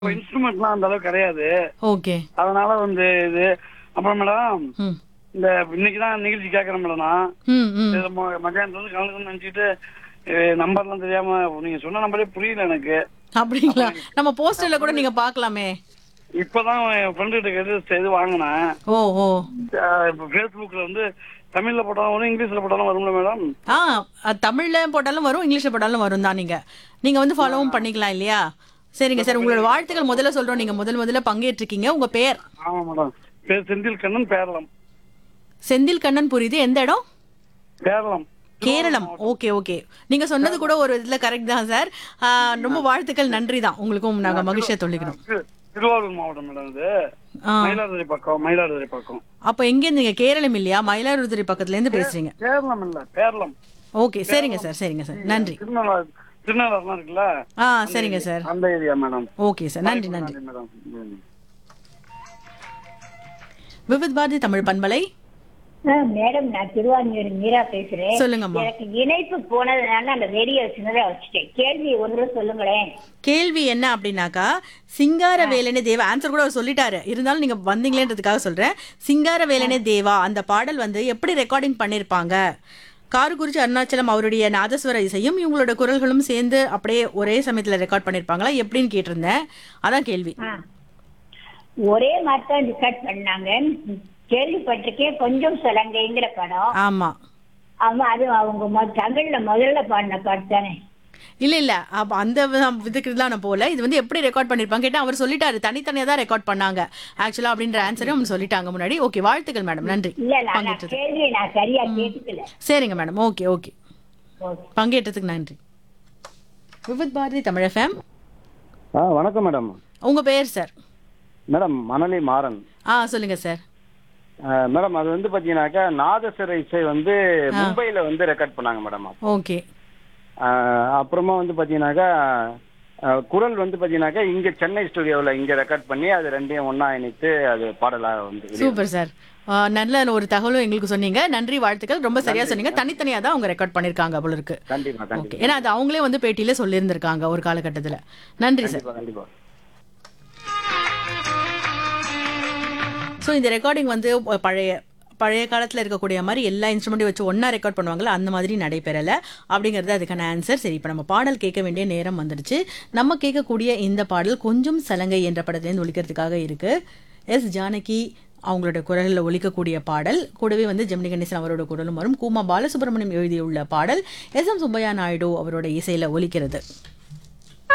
இன்ஸ்ட்ருமெண்ட்லாம் அந்த அளவுக்கு கிடையாது ஓகே அதனால வந்து இது அப்புறம் மேடம் ம் இந்த இன்னைக்கு தான் நிகழ்ச்சி கேட்கறேன் மேடம் நான் ம் ம் இது ம- மத்தியானத்துல வந்து கலந்துக்கணும்னு நினைச்சிட்டு நம்பர்லாம் தெரியாம நீங்க சொன்ன நம்பரே புரியல எனக்கு அப்படிங்களா நம்ம போஸ்டர்ல கூட நீங்க பார்க்கலாமே இப்பதான் என் ஃப்ரெண்டு கிட்ட கேட்டு இது வாங்கினேன் ஓ ஓ அஹ் இப்ப ஃபேஸ்புக்ல வந்து தமிழ்ல போட்டாலும் வரும் இங்கிலீஷ்ல போட்டாலும் வரும்ல மேடம் ஆ அது தமிழ்ல போட்டாலும் வரும் இங்கிலீஷ்ல போட்டாலும் வரும் தான் நீங்க நீங்க வந்து ஃபாலோவும் பண்ணிக்கலாம் இல்லையா சரிங்க சார் உங்களோட வாழ்த்துக்கள் முதல்ல சொல்றோம் நீங்க முதல் முதல்ல பங்கேற்றிருக்கீங்க உங்க பேர் ஆமா மேடம் பேர் செந்தில் கண்ணன் பேரளம் செந்தில் கண்ணன் புரியுது எந்த இடம் பேரளம் கேரளம் ஓகே ஓகே நீங்க சொன்னது கூட ஒரு இதுல கரெக்ட் தான் சார் ஆ, ரொம்ப வாழ்த்துக்கள் நன்றி தான் உங்களுக்கும் நாங்க மகிழ்ச்சியா சொல்லிக்கிறோம் திரு- திருவாரூர் மாவட்டம் மேடம் இது ஆ. மயிலாடுதுறை பக்கம் மயிலாடுதுறை பக்கம் அப்ப எங்க இருந்து நீங்க கேரளம் இல்லையா மயிலாடுதுறை பக்கத்துல இருந்து பேசுறீங்க கேரளம் இல்ல பேரளம் ஓகே சரிங்க சார் சரிங்க சார் நன்றி திருநள்ளாறு திருநள்ளாறுலாம் இருக்குல்ல ஆ சரிங்க சார் அந்த ஏரியா மேடம் ஓகே சார் நன்றி நன்றி நன்றி மேடம் ம். விவித் பாரதி தமிழ் பண்பலை ஆ, மேடம் நான் திருவான்மியூர் மீரா பேசுறேன் சொல்லுங்கம்மா எனக்கு இணைப்பு போனதுனால அந்த ரேடியோ சின்னதா வச்சுட்டேன் கேள்வி ஒன்று சொல்லுங்களேன் கேள்வி என்ன அப்படின்னாக்கா சிங்கார வேலனே தேவா ஆன்சர் கூட அவர் சொல்லிட்டாரு இருந்தாலும் நீங்க வந்தீங்களேன்றதுக்காக சொல்றேன் சிங்கார வேலனே தேவா அந்த பாடல் வந்து எப்படி ரெக்கார்டிங் பண்ணிருப்பாங்க காரக்குறிச்சி அருணாச்சலம் அவருடைய நாதஸ்வர இசையும் இவங்களோட குரல்களும் சேர்ந்து அப்படியே ஒரே சமயத்துல ரெக்கார்ட் பண்ணிருப்பாங்களா எப்படின்னு கேட்டிருந்தேன் அதான் கேள்வி ஆ. ஒரே மாதிரி தான் ரெக்கார்ட் பண்ணாங்க கேள்விப்பட்டிருக்கேன் கொஞ்சம் சலங்கைங்கிற படம் ஆமா ஆமா அது அவங்க மொ- தமிழ்ல முதல்ல பாடின பாட்டு தானே இல்ல இல்ல அப்ப அந்த வி- இதுக்கு தான் நான் போல இது வந்து எப்படி ரெக்கார்ட் பண்ணிருப்பாங்க கேட்டா அவர் சொல்லிட்டாரு தனித்தனியா தான் ரெக்கார்ட் பண்ணாங்க ஆக்சுவலா அப்படின்ற ஆன்சரையும் அவங்க சொல்லிட்டாங்க முன்னாடி ஓகே வாழ்த்துக்கள் மேடம் நன்றி இல்ல இல்ல நான் பங்கேற்றது கேள்வியை நான் சரியா கேட்டுக்கல சரிங்க மேடம் ஓகே ஓகே ஓகே. பங்கேற்றதுக்கு நன்றி விவித் பாரதி தமிழ் எஃப்எம் ஆ வணக்கம் மேடம் உங்க பெயர் சார் மேடம் மணலி மாறன் ஆ சொல்லுங்க சார் ஆ, மேடம் அது வந்து பாத்தீங்கன்னாக்கா நாதஸ்வர இசை வந்து மும்பைல வந்து ரெக்கார்ட் பண்ணாங்க மேடம் ஓகே ஆ, அப்புறமா வந்து பாத்தீங்கன்னாக்கா ஆ, குரல் வந்து பாத்தீங்கன்னாக்கா இங்க சென்னை ஸ்டுடியோவில் இங்க ரெக்கார்ட் பண்ணி அது ரெண்டையும் ஒண்ணா இணைத்து அது பாடலா வந்து வெளிய- சூப்பர் சார் ஆ, நல்ல ஒரு தகவலும் எங்களுக்கு சொன்னீங்க நன்றி வாழ்த்துக்கள் ரொம்ப சரியா சொன்னீங்க தனித்தனியா தான் அவங்க ரெக்கார்ட் பண்ணிருக்காங்க போல இருக்கு கண்டிப்பா ஓகே கண்டிப்பா ஏன்னா அது அவங்களே வந்து பேட்டியில சொல்லியிருந்திருக்காங்க ஒரு காலகட்டத்துல நன்றி சார் கண்டிப்பா கண்டிப்பா ஸோ இந்த ரெக்கார்டிங் வந்து பழைய பழைய காலத்தில் இருக்கக்கூடிய மாதிரி எல்லா இன்ஸ்ட்ருமெண்ட்டையும் வச்சு ஒன்றா ரெக்கார்ட் பண்ணுவாங்கல்ல அந்த மாதிரி நடைபெறலை அப்படிங்கிறது அதுக்கான ஆன்சர் சரி இப்போ நம்ம பாடல் கேட்க வேண்டிய நேரம் வந்துடுச்சு நம்ம கேட்கக்கூடிய இந்த பாடல் கொஞ்சம் சலங்கை என்ற படத்துலேருந்து ஒழிக்கிறதுக்காக இருக்கு எஸ் ஜானகி அவங்களோட குரலில் ஒலிக்கக்கூடிய பாடல் கூடவே வந்து ஜெமினி கணேசன் அவரோட குரலும் வரும் கூமா பாலசுப்ரமணியம் எழுதியுள்ள பாடல் எஸ் எம் சுப்பையா நாயுடு அவரோட இசையில் ஒலிக்கிறது